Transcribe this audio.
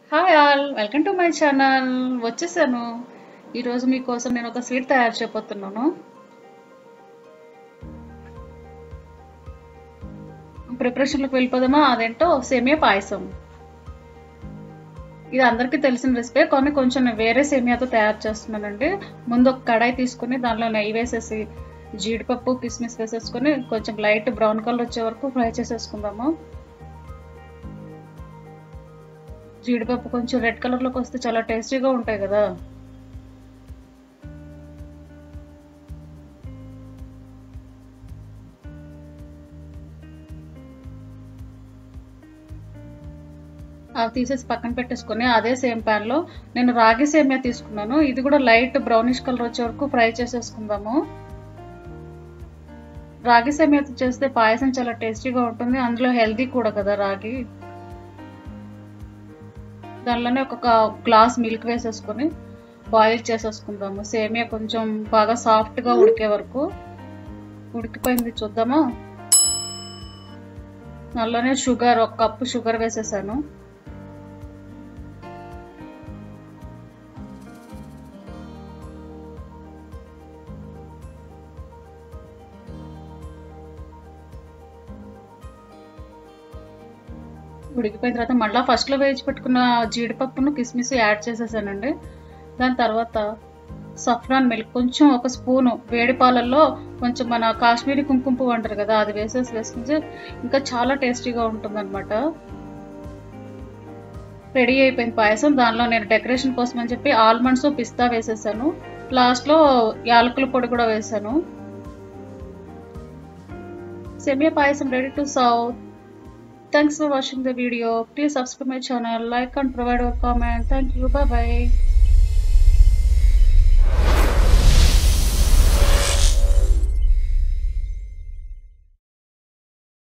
Hi all welcome to my channel వచ్చేసాను ఈరోజు మీకోసం నేను ఒక స్వీట్ తయారు చేయబోతున్నాను ప్రిపరేషన్లోకి వెళ్ళిపోదామా అదేంటో సేమియా పాయసం ఇది అందరికీ తెలిసిన రెసిపీ కానీ కొంచెం నేను వేరే సేమియాతో తయారు చేస్తున్నానండి ముందు ఒక కడాయి తీసుకుని దానిలో నెయ్యి వేసేసి జీడిపప్పు కిస్మిస్ వేసేసుకొని కొంచెం లైట్ బ్రౌన్ కలర్ వచ్చే వరకు ఫ్రై చేసేసుకుందాము జీడిపప్పు కొంచెం రెడ్ కలర్లోకి వస్తే చాలా టేస్టీగా ఉంటాయి కదా అవి తీసేసి పక్కన పెట్టేసుకొని అదే సేమ్ ప్యాన్లో నేను రాగి సేమియా తీసుకున్నాను ఇది కూడా లైట్ బ్రౌనిష్ కలర్ వచ్చే వరకు ఫ్రై చేసేసుకుందాము రాగి సేమియా చేస్తే పాయసం చాలా టేస్టీగా ఉంటుంది అందులో హెల్తీ కూడా కదా రాగి దానిలోనే ఒక గ్లాస్ మిల్క్ వేసేసుకొని బాయిల్ చేసేసుకుందాము సేమియా కొంచెం బాగా సాఫ్ట్గా ఉడికే వరకు ఉడికిపోయింది చూద్దామా దానిలోనే షుగర్ ఒక కప్పు షుగర్ వేసేసాను ఉడికిపోయిన తర్వాత మళ్ళీ ఫస్ట్లో వేయించి పెట్టుకున్న జీడిపప్పును కిస్మిస్ యాడ్ చేసేసానండి దాని తర్వాత సఫ్రాన్ మిల్క్ కొంచెం ఒక స్పూను వేడి పాలల్లో కొంచెం మన కాశ్మీరీ కుంకుమ పువ్వు అంటారు కదా అది వేసేసి వేసుకుంటే ఇంకా చాలా టేస్టీగా ఉంటుందన్నమాట రెడీ అయిపోయింది పాయసం దానిలో నేను డెకరేషన్ కోసం అని చెప్పి ఆల్మండ్స్ పిస్తా వేసేసాను లాస్ట్లో యాలకుల పొడి కూడా వేసాను సెమియా పాయసం ready to serve Thanks for watching the video. Please subscribe my channel, like and provide a comment. Thank you. Bye bye.